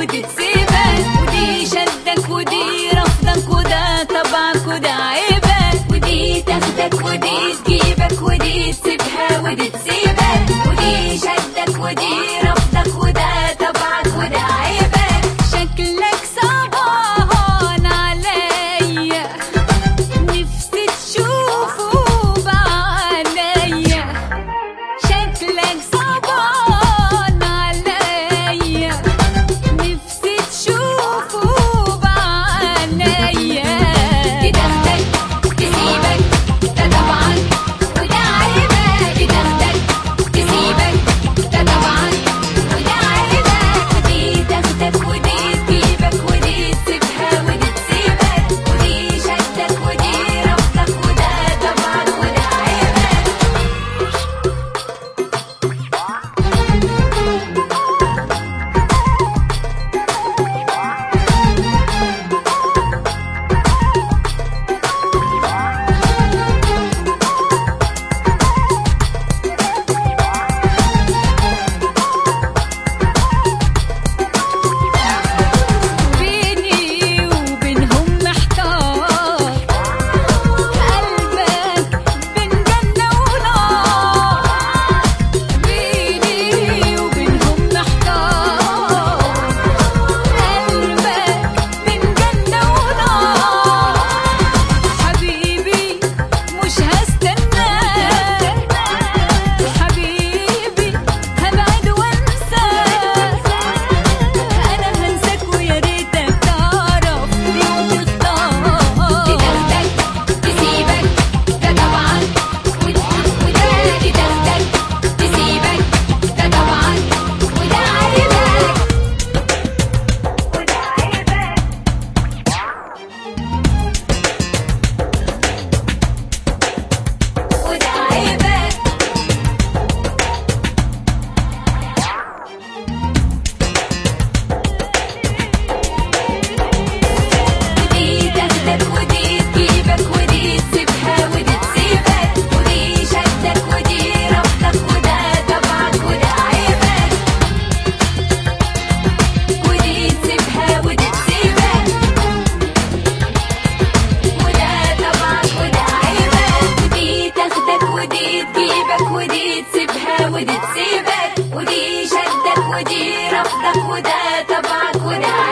ودي تسيبك ودي شدك ودي رفضك وده طبعك وده عيبك ودي تاخدك ودي تجيبك ودي تسيبها ودي تسيبك ودي شدك ودي رفضك وده طبعك وده عيبك شكلك صعبان عليا نفسي تشوفه بعينيا شكلك صعبان عليا نفسي تشوفه بعينيا تدخلك تسيبك ده طبعا وده عيبك تدخلك تسيبك ده طبعا وده عيبك ودي تاخدك ودي تجيبك ودي تسيبها ودي تسيبك ودي شدك ودي رفضك وده طبعا وده عيبك بيني وبينهم محتار قلبك بين جنة ونار بيني وبينهم محتار قلبك بين جنة ونار حبيبي مش هستناك حبيبي هبعد وانساك انا هنساك ويا ريتك تعرف ليه تختار تدخلك تسيبك ده طبعا وده وده تدخلك تسيبك ده طبعا وده عيبك وده عيبك وده عيبك ودي تاخدك ودي تجيبك ودي تسيبها ودي تسيبك ودي شدك ودي رفضك وده طبعك وده عيبك ودي تسيبها ودي تسيبك وده طبعك وده عيبك ودي تاخدك ودي تجيبك ودي تسيبها ودي تسيبك ودي شدك ودي رفضك وده طبعك وده